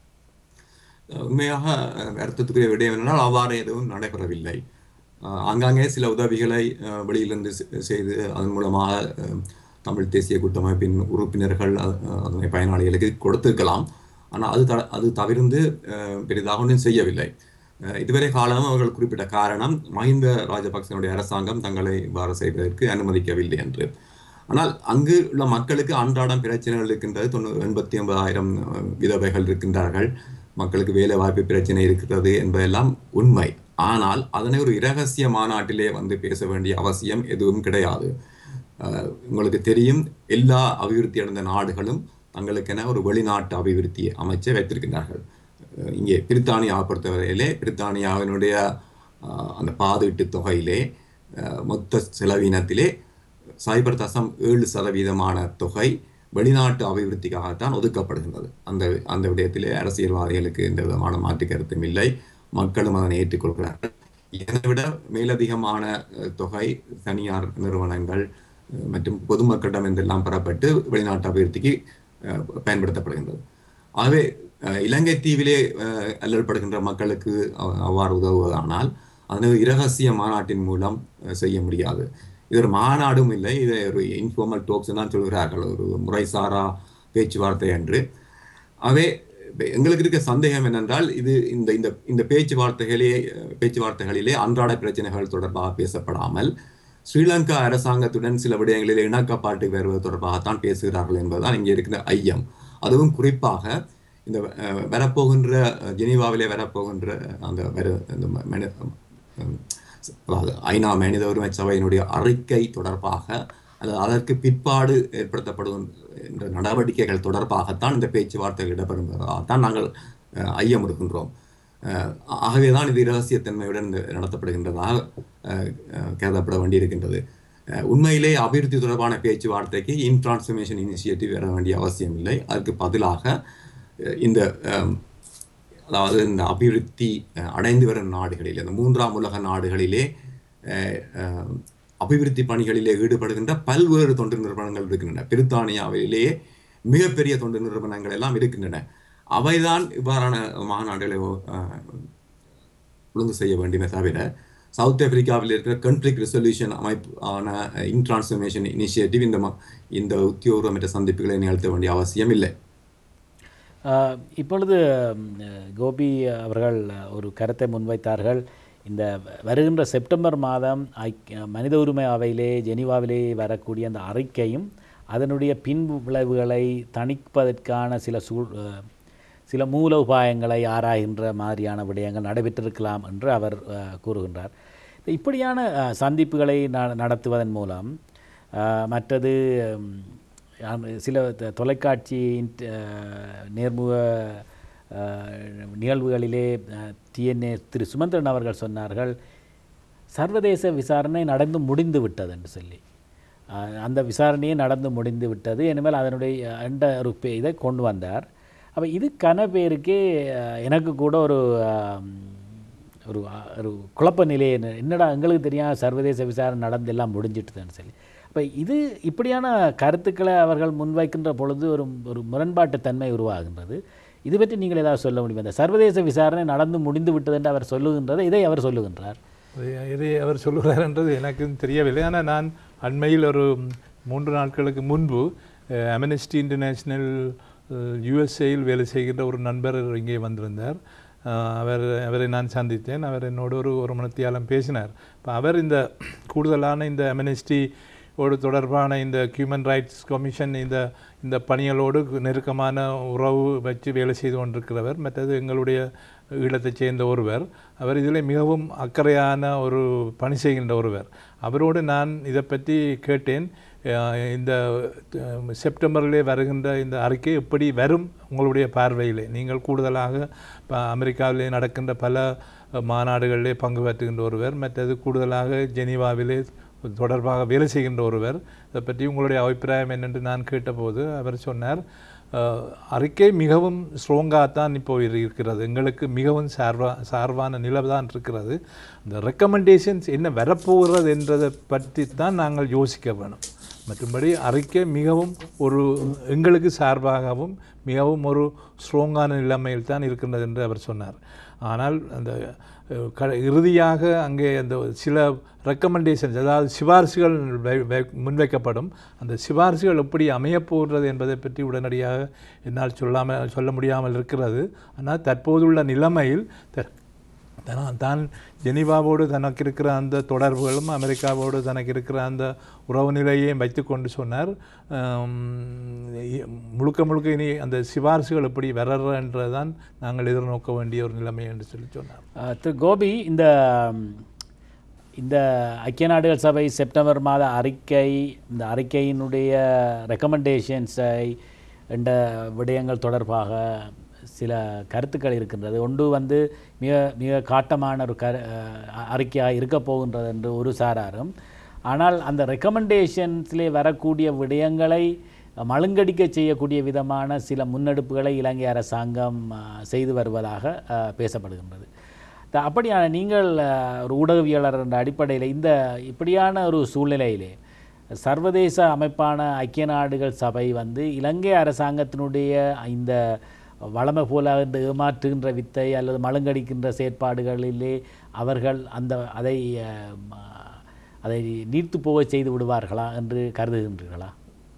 உண்மையாக அஹ், வருத்தத்துக்குரிய விடயம் என்னென்னால் அவ்வாறு எதுவும் நடைபெறவில்லை அஹ், ஆங்காங்கே சில உதவிகளை அஹ், வெளியிலிருந்து செ- செய்து அதன் மூலமாக அஹ், தமிழ் தேசிய கூட்டமைப்பின் உறுப்பினர்கள் அஹ், அதனை பயனாளிகளுக்கு கொடுத்திருக்கலாம் ஆனால் அது த அது தவிர்ந்து அஹ், பெரிதாக ஒன்றும் செய்யவில்லை அஹ், இதுவரை காலம் அவர்கள் குறிப்பிட்ட காரணம் மஹிந்த ராஜபக்சனுடைய அரசாங்கம் தங்களை இவ்வாறு செய்வதற்கு அனுமதிக்கவில்லை என்று ஆனால் அங்கு உள்ள மக்களுக்கு அன்றாடம் பிரச்சனைகள் இருக்கின்றது தொண்ணூறு எண்பத்தி ஒன்பதாயிரம் விதவைகள் இருக்கின்றார்கள் மக்களுக்கு வேலை வாய்ப்பு பிரச்சனை இருக்கிறது என்பதெல்லாம் உண்மை ஆனால் அதனை ஒரு இரகசிய மாநாட்டிலே வந்து பேச வேண்டிய அவசியம் எதுவும் கிடையாது அஹ், உங்களுக்கு தெரியும் எல்லா அபிவிருத்தி அடைந்த நாடுகளும் தங்களுக்கென ஒரு வெளிநாட்டு அபிவிருத்தி அமைச்சை வைத்திருக்கின்றார்கள் அஹ், இங்கே பிரித்தானியாவை பொறுத்தவரையிலே பிரித்தானியாவினுடைய அஹ், அந்த பாதீட்டு தொகையிலே அஹ், மொத்த செலவினத்திலே சைபர் தசம் ஏழு சதவீதமான தொகை வெளிநாட்டு அபிவிருத்திக்காகத்தான் ஒதுக்கப்படுகின்றது அந்த அந்த விடயத்திலே அரசியல்வாதிகளுக்கு எந்த விதமான மாற்று கருத்தும் இல்லை மக்களும் அதனை ஏற்றுக்கொள்கிறார்கள் இதனை விட மேலதிகமான அஹ், தொகை தனியார் நிறுவனங்கள் அஹ், மற்றும் பொதுமக்களிடம் இதெல்லாம் பெறப்பட்டு வெளிநாட்டு அபிவிருத்திக்கு அஹ், பயன்படுத்தப்படுகின்றது ஆகவே அஹ், இலங்கை தீவிலே அஹ், அல்லல்படுகின்ற மக்களுக்கு அவ்- அவ்வாறு உதவுவதானால் அதனை இரகசிய மாநாட்டின் மூலம் அஹ், செய்ய முடியாது இது ஒரு மாநாடும் இல்லை இது ஒரு இன்ஃபார்மல் டோக்ஸ் தான் சொல்கிறார்கள் ஒரு முறைசாரா பேச்சுவார்த்தை என்று அவே இப்ப எங்களுக்கு இருக்க சந்தேகம் என்னென்றால் இது இந்த இந்த இந்த பேச்சுவார்த்தைகளே பேச்சுவார்த்தைகளிலே அன்றாட பிரச்சனைகள் தொடர்பாக பேசப்படாமல் ஸ்ரீலங்கா அரசாங்கத்துடன் சில விடயங்களில் இணக்கப்பாட்டு வருவது தொடர்பாகத்தான் பேசுகிறார்கள் என்பதுதான் இங்கே இருக்கிற ஐயம் அதுவும் குறிப்பாக இந்த அஹ், வரப்போகின்ற அஹ், ஜெனீவாவிலே வரப்போகின்ற அந்த வர இந்த ம- மனி- அஹ், அதாவது ஐநா மனித உரிமை சபையினுடைய அறிக்கை தொடர்பாக அல்லது அதற்கு பிற்பாடு ஏற்படுத்தப்படும் என்ற நடவடிக்கைகள் தொடர்பாகத்தான் இந்த பேச்சுவார்த்தைகள் இடம்பெறுவதாகத்தான் நாங்கள் அஹ், ஐயம் இருக்கின்றோம் அஹ், ஆகவேதான் இது இரகசியத்தன்மையுடன் இந்த நடத்தப்படுகின்றதாக அஹ், அஹ், கருதப்பட வேண்டியிருக்கின்றது அஹ், உண்மையிலே அபிவிருத்தி தொடர்பான பேச்சுவார்த்தைக்கு இன் டிரான்ஸ்ஃபர்மேஷன் இனிஷியேட்டிவ் வர வேண்டிய அவசியம் இல்லை அதுக்கு பதிலாக அஹ், இந்த அஹ், அதாவது இந்த அபிவிருத்தி அஹ், அடைந்து வரும் நாடுகளிலே இந்த மூன்றாம் உலக நாடுகளிலே அஹ், அஹ், அபிவிருத்தி பணிகளிலே ஈடுபடுகின்ற பல்வேறு தொண்டு நிறுவனங்கள் இருக்கின்றன பிரித்தானியாவிலேயே மிகப்பெரிய தொண்டு நிறுவனங்கள் எல்லாம் இருக்கின்றன அவைதான் இவ்வாறான மாநாடுகளை அஹ், ஒழுங்கு செய்ய வேண்டுமே தவிர சவுத் ஆப்பிரிக்காவில் இருக்கிற கண்ட்ரிக் ரெசல்யூஷன் அமைப்பு ஆன இன் டிரான்ஸ்ஃபர்மேஷன் இனிஷியேட்டிவ் இந்த ம- இந்த உத்தியோகமற்ற சந்திப்புகளை நிகழ்த்த வேண்டிய அவசியம் இல்லை ஆஹ் இப்பொழுது ம், கோபி அவர்கள் ஒரு கருத்தை முன்வைத்தார்கள் இந்த வருகின்ற செப்டம்பர் மாதம் ஐக்கிய மனித உரிமை அவையிலே ஜெனீவாவிலே வரக்கூடிய அந்த அறிக்கையும் அதனுடைய பின் விளைவுகளை தணிப்பதற்கான சில சூழ் அஹ், சில மூல உபாயங்களை ஆராய்கின்ற மாதிரியான விடயங்கள் நடைபெற்றிருக்கலாம் என்று அவர் அஹ், கூறுகின்றார் இப்படியான அஹ், சந்திப்புகளை ந- நடத்துவதன் மூலம் அஹ், மற்றது ம், ஆம், சில த- தொலைக்காட்சி இன்ட்- அஹ், நேர்முக அஹ், நிகழ்வுகளிலே டிஎன்ஏ திரு சுமந்திரன் அவர்கள் சொன்னார்கள் சர்வதேச விசாரணை நடந்து முடிந்து விட்டது என்று சொல்லி அஹ், அந்த விசாரணையே நடந்து முடிந்து விட்டது இனிமேல் அதனுடைய என்ற ஒரு பே- இதை கொண்டு வந்தார் அப்போ இது கன பேருக்கே அஹ், எனக்கு கூட ஒரு ஆம், ஒரு அ- ஒரு குழப்ப நிலையை என்ன- என்னடா எங்களுக்கு தெரியாத சர்வதேச விசாரணை நடந்து எல்லாம் முடிஞ்சிட்டுதுன்னு சொல்லி அப்போ இது இப்படியான கருத்துக்களை அவர்கள் முன்வைக்கின்ற பொழுது ஒரு ஒரு முரண்பாட்டு தன்மை உருவாகின்றது இது பற்றி நீங்கள் ஏதாவது சொல்ல முடியுமா இந்த சர்வதேச விசாரணை நடந்து முடிந்து விட்டது என்று அவர் சொல்லுகின்றது இதை அவர் சொல்லுகின்றார் அது- இதை அவர் சொல்லுகிறார்ன்றது எனக்கு தெரியவில்லை ஆனால் நான் அண்மையில் ஒரு மூன்று நாட்களுக்கு முன்பு அமெனஸ்டி இன்டர்நேஷ்னல் யுஎஸ்ஏயில் வேலை செய்கின்ற ஒரு நண்பர் இங்கே வந்திருந்தார் அஹ், அவர் அவரை நான் சந்தித்தேன் அவர் என்னோடு ஒரு ஒரு மணித்தியாலம் பேசினார் இப்போ அவர் இந்த கூடுதலான இந்த அமெனஸ்டி ஓடு தொடர்பான இந்த ஹியூமன் ரைட்ஸ் கமிஷன் இந்த இந்த பணிகளோடு நெருக்கமான உறவு வச்சு வேலை செய்து கொண்டிருக்கிறவர் மற்றது எங்களுடைய ஈழத்தைச் சேர்ந்த ஒருவர் அவர் இதில் மிகவும் அக்கறையான ஒரு பணி செய்கின்ற ஒருவர் அவரோடு நான் இதை பற்றி கேட்டேன் அஹ் இந்த அஹ், செப்டம்பரிலே வருகின்ற இந்த அறிக்கை எப்படி வரும் உங்களுடைய பார்வையிலே நீங்கள் கூடுதலாக இப்போ அமெரிக்காவிலே நடக்கின்ற பல அஹ், மாநாடுகளிலே பங்கு பெற்றுகின்ற ஒருவர் மற்றது கூடுதலாக ஜெனீவாவிலே தொடர்பாக வேலை செய்கின்ற ஒருவர் இதை பற்றி உங்களுடைய அபிப்பிராயம் என்னென்று நான் கேட்டபோது அவர் சொன்னார் அஹ், அறிக்கை மிகவும் ஸ்ட்ராங்காக தான் இப்போ இரு- இருக்கிறது எங்களுக்கு மிகவும் சார்பா சார்பான நிலை தான் இருக்கிறது இந்த ரெக்கமெண்டேஷன்ஸ் என்ன வரப்போகிறது என்றதை பற்றி தான் நாங்கள் யோசிக்க வேணும் மற்றும்படி அறிக்கை மிகவும் ஒரு எங்களுக்கு சார்பாகவும் மிகவும் ஒரு ஸ்ட்ராங்கான நிலைமையில் தான் இருக்கின்றது என்று அவர் சொன்னார் ஆனால் அந்த அஹ், க இறுதியாக அங்கே அந்த சில ரெக்கமெண்டேஷன்ஸ் அதாவது சிபாரிசுகள் வை- வை- முன்வைக்கப்படும் அந்த சிபாரிசுகள் எப்படி அமையப் போகிறது என்பதை பற்றி உடனடியாக என்னால் சொல்லாமல் சொல்ல முடியாமல் இருக்கிறது ஆனால் தற்போதுள்ள நிலைமையில் த- தன- தான் ஜெனீவாவோடு தனக்கு இருக்கிற அந்த தொடர்புகளும் அமெரிக்காவோடு தனக்கு இருக்கிற அந்த உறவு நிலையையும் வைத்துக்கொண்டு சொன்னார் ஆம், இ- முழுக்க முழுக்க இனி அந்த சிபாரிசுகள் எப்படி வர்றன்றதை தான் நாங்கள் எதிர்நோக்க வேண்டிய ஒரு நிலைமை என்று சொல்லி சொன்னார் அஹ், திரு கோபி இந்த ம், இந்த ஐக்கிய நாடுகள் சபை செப்டம்பர் மாத அறிக்கை இந்த அறிக்கையினுடைய ரெக்கமெண்டேஷன்ஸை என்ற விடயங்கள் தொடர்பாக சில கருத்துக்கள் இருக்கின்றது ஒன்று வந்து மிக மிக காட்டமான ஒரு கரு அஹ், அறிக்கையாக இருக்க போகின்றது என்று ஒரு சாராரும் ஆனால் அந்த ரெக்கமெண்டேஷன்ஸ்லே வரக்கூடிய விடயங்களை மழுங்கடிக்க செய்யக்கூடிய விதமான சில முன்னெடுப்புகளை இலங்கை அரசாங்கம் அஹ், செய்து வருவதாக அஹ், பேசப்படுகின்றது த- அப்படியான நீங்கள் அஹ், ஒரு ஊடகவியலாளர் என்ற அடிப்படையில் இந்த இப்படியான ஒரு சூழ்நிலையிலே சர்வதேச அமைப்பான ஐக்கிய நாடுகள் சபை வந்து இலங்கை அரசாங்கத்தினுடைய இந்த வளமை போல இந்த ஏமாற்றுகின்ற வித்தை அல்லது மழுங்கடிக்கின்ற செயற்பாடுகளிலே அவர்கள் அந்த அதை அஹ், ம- அதை நீர்த்து போக செய்து விடுவார்களா என்று கருதுகின்றீர்களா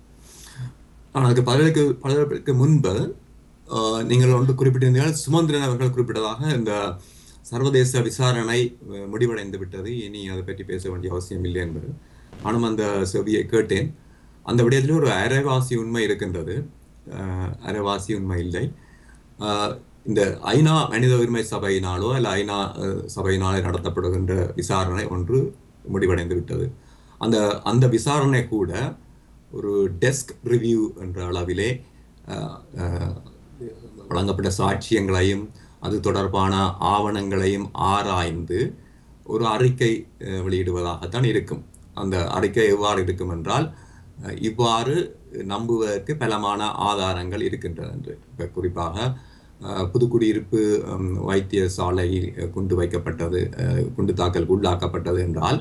ஆனால் அதுக்கு பதிலுக்கு பதிலுக்கு முன்பு ஆஹ், நீங்கள் ஒன்று குறிப்பிட்டிருந்தீர்கள் சுமந்திரன் அவர்கள் குறிப்பிட்டதாக இந்த சர்வதேச விசாரணை அஹ், முடிவடைந்து விட்டது இனி அதை பற்றி பேச வேண்டிய அவசியம் இல்லை என்பது நானும் அந்த செவியை கேட்டேன் அந்த விடயத்தில் ஒரு அரைவாசி உண்மை இருக்கின்றது ஆஹ், அரைவாசி உண்மை இல்லை ஆஹ், இந்த ஐநா மனித உரிமை சபையினாலோ அல்ல ஐநா அஹ், சபையினாலே நடத்தப்படுகின்ற விசாரணை ஒன்று முடிவடைந்து விட்டது அந்த அந்த விசாரணை கூட ஒரு டெஸ்க் ரிவ்யூ என்ற அளவிலே அஹ், அஹ், வழங்கப்பட்ட சாட்சியங்களையும் அது தொடர்பான ஆவணங்களையும் ஆராய்ந்து ஒரு அறிக்கை அஹ், வெளியிடுவதாகத்தான் இருக்கும் அந்த அறிக்கை எவ்வாறு இருக்கும் என்றால் அஹ், இவ்வாறு நம்புவதற்கு பலமான ஆதாரங்கள் இருக்கின்றன என்று இப்ப குறிப்பாக அஹ், புதுக்குடியிருப்பு ஹம், வைத்தியசாலையில் அஹ், குண்டு வைக்கப்பட்டது அஹ், குண்டு தாக்கலுக்கு உள்ளாக்கப்பட்டது என்றால்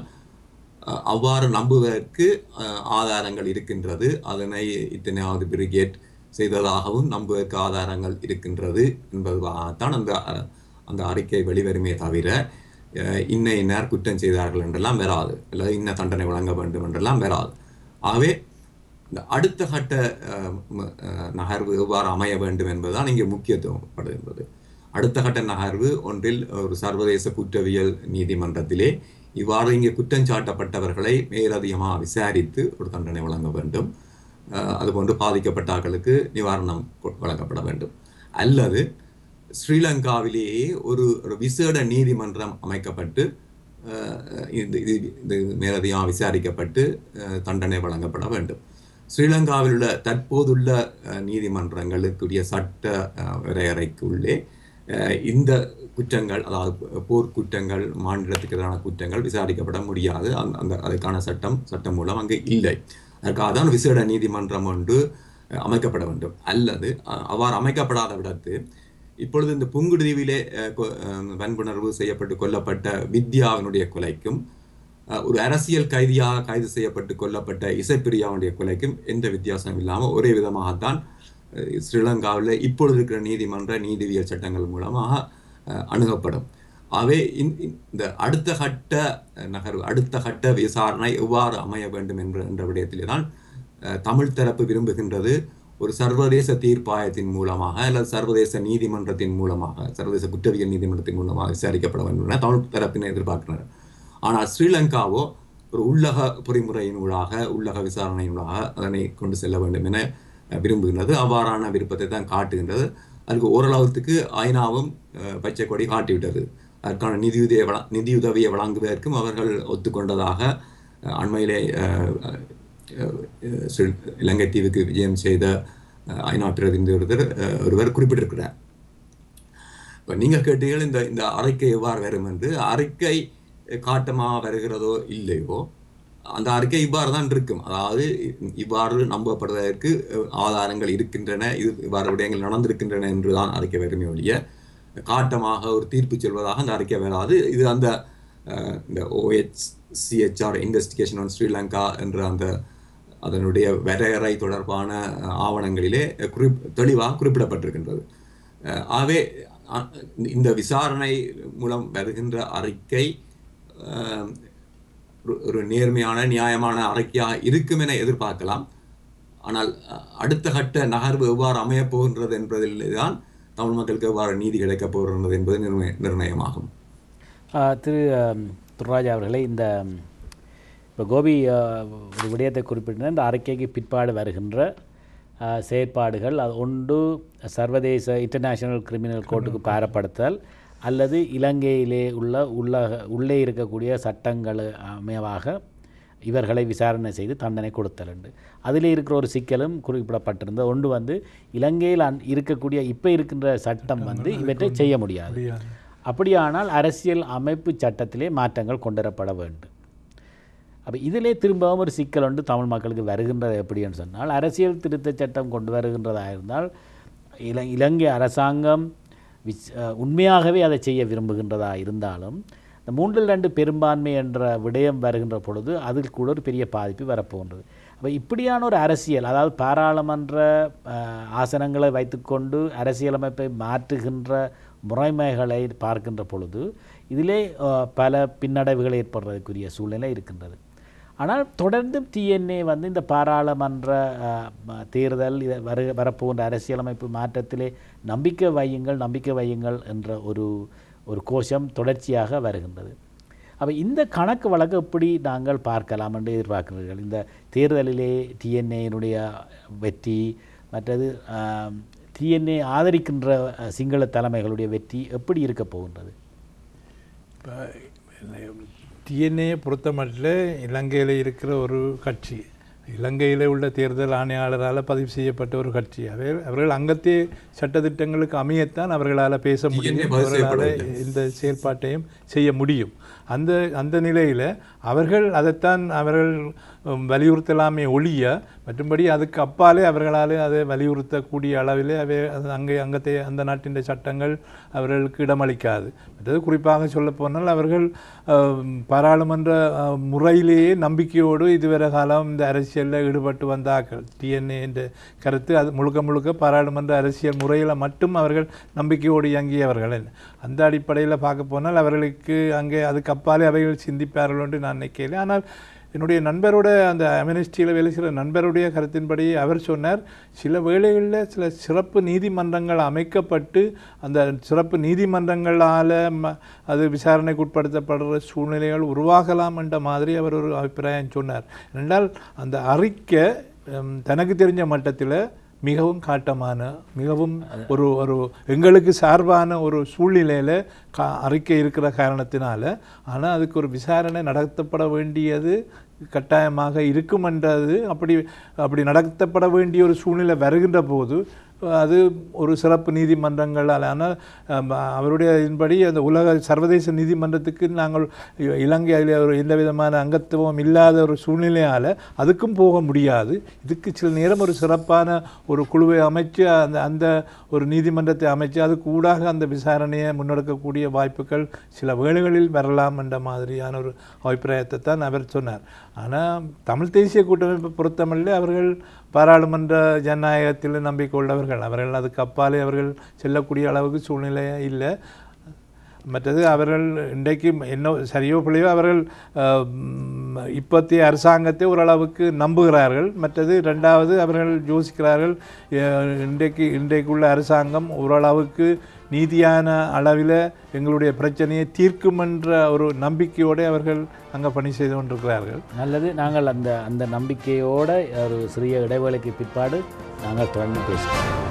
அஹ் அவ்வாறு நம்புவதற்கு அஹ், ஆதாரங்கள் இருக்கின்றது அதனை இத்தனையாவது பிரிகேட் செய்ததாகவும் நம்புவதற்கு ஆதாரங்கள் இருக்கின்றது என்பதாகத்தான் அந்த அஹ், அந்த அறிக்கை வெளிவருமே தவிர அஹ், இன்ன இன்னார் குற்றம் செய்தார்கள் என்றெல்லாம் வராது அல்லது இன்ன தண்டனை வழங்க வேண்டும் என்றெல்லாம் வராது ஆகவே இந்த அடுத்த கட்ட அஹ், ம- அஹ், நகர்வு எவ்வாறு அமைய வேண்டும் என்பதுதான் இங்கே முக்கியத்துவப்படுகின்றது அடுத்த கட்ட நகர்வு ஒன்றில் ஒரு சர்வதேச குற்றவியல் நீதிமன்றத்திலே இவ்வாறு இங்கே குற்றம் சாட்டப்பட்டவர்களை மேலதிகமாக விசாரித்து ஒரு தண்டனை வழங்க வேண்டும் அஹ், அதுபோன்று பாதிக்கப்பட்டார்களுக்கு நிவாரணம் கொ- வழங்கப்பட வேண்டும் அல்லது ஸ்ரீலங்காவிலேயே ஒரு ஒரு விசேட நீதிமன்றம் அமைக்கப்பட்டு அஹ், இது இது இது மேலதிகமாக விசாரிக்கப்பட்டு அஹ், தண்டனை வழங்கப்பட வேண்டும் ஸ்ரீலங்காவில் உள்ள தற்போதுள்ள அஹ், நீதிமன்றங்களுக்குரிய சட்ட அஹ், வரையறைக்குள்ளே அஹ், இந்த குற்றங்கள் அதாவது போர் குற்றங்கள் மாநிலத்துக்கு எதிரான குற்றங்கள் விசாரிக்கப்பட முடியாது அந்த அந்த அதுக்கான சட்டம் சட்டம் மூலம் அங்கே இல்லை அதற்காக தான் விசேட நீதிமன்றம் ஒன்று அஹ், அமைக்கப்பட வேண்டும் அல்லது அஹ், அவ்வாறு அமைக்கப்படாத விடத்து இப்பொழுது இந்த புங்குடுதீவிலே அஹ், கொ- அஹ், வன்புணர்வு செய்யப்பட்டு கொல்லப்பட்ட வித்யாவினுடைய கொலைக்கும் அஹ், ஒரு அரசியல் கைதியாக கைது செய்யப்பட்டு கொல்லப்பட்ட இசைப்பிரியாவுடைய கொலைக்கும் எந்த வித்தியாசம் இல்லாமல் ஒரே விதமாகத்தான் அஹ், ஸ்ரீலங்காவில் இப்பொழுது இருக்கிற நீதிமன்ற நீதிவியல் சட்டங்கள் மூலமாக அஹ், அணுகப்படும் ஆகவே இந்த இந்த அடுத்த கட்ட அஹ், நகர்வு அடுத்த கட்ட விசாரணை எவ்வாறு அமைய வேண்டும் என்ற என்ற விடயத்திலே தான் அஹ், தமிழ் தரப்பு விரும்புகின்றது ஒரு சர்வதேச தீர்ப்பாயத்தின் மூலமாக அல்லது சர்வதேச நீதிமன்றத்தின் மூலமாக சர்வதேச குற்றவியல் நீதிமன்றத்தின் மூலமாக விசாரிக்கப்பட வேண்டும் என தமிழ் தரப்பினர் எதிர்பார்க்கின்றனர் ஆனால் ஸ்ரீலங்காவோ ஒரு உள்ளக பொறிமுறையினூடாக உள்ளக விசாரணையினூடாக அதனை கொண்டு செல்ல வேண்டும் என அஹ், விரும்புகின்றது அவ்வாறான விருப்பத்தை தான் காட்டுகின்றது அதுக்கு ஓரளவுக்கு ஐநாவும் அஹ், பச்சை கொடி காட்டிவிட்டது அதற்கான நிதியுதவியை வழ நிதியுதவியை வழங்குவதற்கும் அவர்கள் ஒத்துக்கொண்டதாக அஹ், அண்மையிலே அஹ், அஹ், அஹ், ஸ்ரீ- இலங்கை தீவுக்கு விஜயம் செய்த அஹ், ஐநா பிரதிநிதி ஒருவர் அஹ், ஒருவர் குறிப்பிட்டிருக்கிறார் இப்போ நீங்கள் கேட்டீர்கள் இந்த இந்த அறிக்கை எவ்வாறு வரும் என்று அறிக்கை காட்டமாக வருகிறதோ இல்லையோ அந்த அறிக்கை இவ்வாறு தான் இருக்கும் அதாவது இ- இவ்வாறு நம்பப்படுவதற்கு அஹ், ஆதாரங்கள் இருக்கின்றன இது இவ்வாறு விடயங்கள் நடந்திருக்கின்றன என்று தான் அறிக்கை வருமே ஒழிய காட்டமாக ஒரு தீர்ப்பு சொல்வதாக அந்த அறிக்கை வராது இது அந்த அஹ், இந்த ஓஹெச்சிஹெச்ஆர் இன்வெஸ்டிகேஷன் ஆன் ஸ்ரீலங்கா என்ற அந்த அதனுடைய வரையறை தொடர்பான அஹ், ஆவணங்களிலே குறிப் தெளிவாக குறிப்பிடப்பட்டிருக்கின்றது அஹ், ஆகவே அ- இந்த விசாரணை மூலம் வருகின்ற அறிக்கை அஹ், ஒரு- ஒரு நேர்மையான நியாயமான அறிக்கையாக இருக்கும் என எதிர்பார்க்கலாம் ஆனால் அஹ், அடுத்த கட்ட நகர்வு எவ்வாறு அமையப் போகின்றது என்பதில் தான் தமிழ் மக்களுக்கு எவ்வாறு நீதி கிடைக்கப் போகின்றது என்பது நிர்ணய நிர்ணயமாகும் ஆஹ் திரு ஆம், துர்ராஜா அவர்களே இந்த இப்போ கோபி ஆஹ், ஒரு விடயத்தை குறிப்பிட்ட இந்த அறிக்கைக்கு பிற்பாடு வருகின்ற ஆஹ், செயற்பாடுகள் அது ஒன்று சர்வதேச இன்டர்நேஷனல் கிரிமினல் கோர்ட்டுக்கு பாரப்படுத்தல் அல்லது இலங்கையிலே உள்ள உள்ளக உள்ளே இருக்கக்கூடிய சட்டங்கள் அமைவாக இவர்களை விசாரணை செய்து தண்டனை கொடுத்தல் உண்டு அதில் இருக்கிற ஒரு சிக்கலும் குறிப்பிடப்பட்டிருந்த ஒன்று வந்து இலங்கையில் அன் இருக்கக்கூடிய இப்போ இருக்கின்ற சட்டம் வந்து இவற்றை செய்ய முடியாது முடியாது அப்படியானால் அரசியல் அமைப்பு சட்டத்திலே மாற்றங்கள் கொண்டுவரப்பட வேண்டும் அப்போ இதிலே திரும்பவும் ஒரு சிக்கல் ஒன்று தமிழ் மக்களுக்கு வருகின்றது எப்படின்னு சொன்னால் அரசியல் திருத்தச் சட்டம் கொண்டு வருகின்றதாக இருந்தால் இல இலங்கை அரசாங்கம் விச் அஹ், உண்மையாகவே அதை செய்ய விரும்புகின்றதா இருந்தாலும் இந்த மூன்றில் ரெண்டு பெரும்பான்மை என்ற விடயம் வருகின்ற பொழுது அதில் கூட ஒரு பெரிய பாதிப்பு வரப்போகின்றது அப்போ இப்படியான ஒரு அரசியல் அதாவது பாராளுமன்ற அஹ், ஆசனங்களை வைத்துக்கொண்டு அரசியலமைப்பை மாற்றுகின்ற முறைமைகளை பார்க்கின்ற பொழுது இதிலே அஹ், பல பின்னடைவுகள் ஏற்படுறதுக்குரிய சூழ்நிலை இருக்கின்றது ஆனால் தொடர்ந்து டிஎன்ஏ வந்து இந்த பாராளுமன்ற அஹ், ம- தேர்தல் இத வரு வரப்போகின்ற அரசியலமைப்பு மாற்றத்திலே நம்பிக்கை வையுங்கள் நம்பிக்கை வையுங்கள் என்ற ஒரு ஒரு கோஷம் தொடர்ச்சியாக வருகின்றது அப்போ இந்த கணக்கு வழக்கு எப்படி நாங்கள் பார்க்கலாம் என்று எதிர்பார்க்கிறீர்கள் இந்த தேர்தலிலே டிஎன்ஏயினுடைய வெற்றி மற்றது டிஎன்ஏ ஆதரிக்கின்ற அஹ், சிங்கள தலைமைகளுடைய வெற்றி எப்படி இருக்க போகின்றது டிஎன்ஏ பொறுத்தமட்டில் இலங்கையில் இருக்கிற ஒரு கட்சி இலங்கையில் உள்ள தேர்தல் ஆணையாளரால் பதிவு செய்யப்பட்ட ஒரு கட்சி அவை அவர்கள் அங்கத்தே சட்டத்திட்டங்களுக்கு அமையத்தான் அவர்களால் பேச முடியும் பதிவு அவர்களால் செய்யப்படவில்லை. இந்த செயல்பாட்டையும் செய்ய முடியும் அந்த அந்த நிலையில் அவர்கள் அதைத்தான் அவர்கள் உம், வலியுறுத்தலாமே ஒழிய மற்றும்படி அதுக்கு அப்பாலே அவர்களால் அதை வலியுறுத்தக்கூடிய அளவிலே அவை அது அங்கே அங்கத்தை அந்த நாட்டின் சட்டங்கள் அவர்களுக்கு இடமளிக்காது மற்றது குறிப்பாக சொல்லப்போனால் அவர்கள் அம், பாராளுமன்ற அஹ், முறையிலேயே நம்பிக்கையோடு இதுவரை காலம் இந்த அரசியலில் ஈடுபட்டு வந்தார்கள் டிஎன்ஏ என்ற கருத்து அது முழுக்க முழுக்க பாராளுமன்ற அரசியல் முறையில் மட்டும் அவர்கள் நம்பிக்கையோடு இயங்கியவர்கள் அந்த அடிப்படையில் பார்க்க போனால் அவர்களுக்கு அங்கே அதுக்கு அப்பாலே அவைகள் சிந்திப்பார்கள் என்று நான் நினைக்கிறேன் ஆனால் என்னுடைய நண்பரோட அந்த அமினிஸ்டியில் வேலை செய்கிற நண்பருடைய கருத்தின்படி அவர் சொன்னார் சில வேளைகளில் சில சிறப்பு நீதிமன்றங்கள் அமைக்கப்பட்டு அந்த சிறப்பு நீதிமன்றங்களால் ம அது விசாரணைக்கு உட்படுத்தப்படுற சூழ்நிலைகள் உருவாகலாம் என்ற மாதிரி அவர் ஒரு அபிப்பிராயம் சொன்னார் என்றால் அந்த அறிக்கை ஹம், தனக்கு தெரிஞ்ச மட்டத்தில் மிகவும் காட்டமான மிகவும் ஒரு ஒரு எங்களுக்கு சார்பான ஒரு சூழ்நிலையில் கா அறிக்கை இருக்கிற காரணத்தினால ஆனால் அதுக்கு ஒரு விசாரணை நடத்தப்பட வேண்டியது கட்டாயமாக இருக்குமென்றது அப்படி அப்படி நடத்தப்பட வேண்டிய ஒரு சூழ்நிலை வருகின்ற போது அது ஒரு சிறப்பு நீதிமன்றங்களால் ஆனால் அம், அவருடைய இதன்படி அந்த உலக சர்வதேச நீதிமன்றத்துக்கு நாங்கள் இ- இலங்கை அதில் ஒரு எந்த விதமான அங்கத்துவம் இல்லாத ஒரு சூழ்நிலையால் அதுக்கும் போக முடியாது இதுக்கு சில நேரம் ஒரு சிறப்பான ஒரு குழுவை அமைச்சு அந்த அந்த ஒரு நீதிமன்றத்தை அமைச்சு அதுக்கு ஊடாக அந்த விசாரணையை முன்னெடுக்கக்கூடிய வாய்ப்புகள் சில வேளைகளில் வரலாம் என்ற மாதிரியான ஒரு அபிப்பிராயத்தை தான் அவர் சொன்னார் ஆனால் தமிழ் தேசிய கூட்டமைப்பை பொறுத்தமல்ல அவர்கள் பாராளுமன்ற ஜனநாயகத்தில் நம்பிக்கை உள்ளவர்கள் அவர்கள் அதுக்கு அப்பாலே அவர்கள் செல்லக்கூடிய அளவுக்கு சூழ்நிலை இல்லை மற்றது அவர்கள் இன்றைக்கு என்ன சரியோ பிள்ளையோ அவர்கள் அஹ், ம், இப்போத்தைய அரசாங்கத்தை ஓரளவுக்கு நம்புகிறார்கள் மற்றது ரெண்டாவது அவர்கள் யோசிக்கிறார்கள் அஹ், இன்றைக்கு இன்றைக்குள்ள அரசாங்கம் ஓரளவுக்கு நீதியான அளவில் எங்களுடைய பிரச்சனையை தீர்க்கும் என்ற ஒரு நம்பிக்கையோடு அவர்கள் அங்கே பணி செய்து கொண்டிருக்கிறார்கள் நல்லது நாங்கள் அந்த அந்த நம்பிக்கையோட ஒரு சிறிய இடைவேளைக்கு பிற்பாடு நாங்கள் தொடர்ந்து பேசுவோம்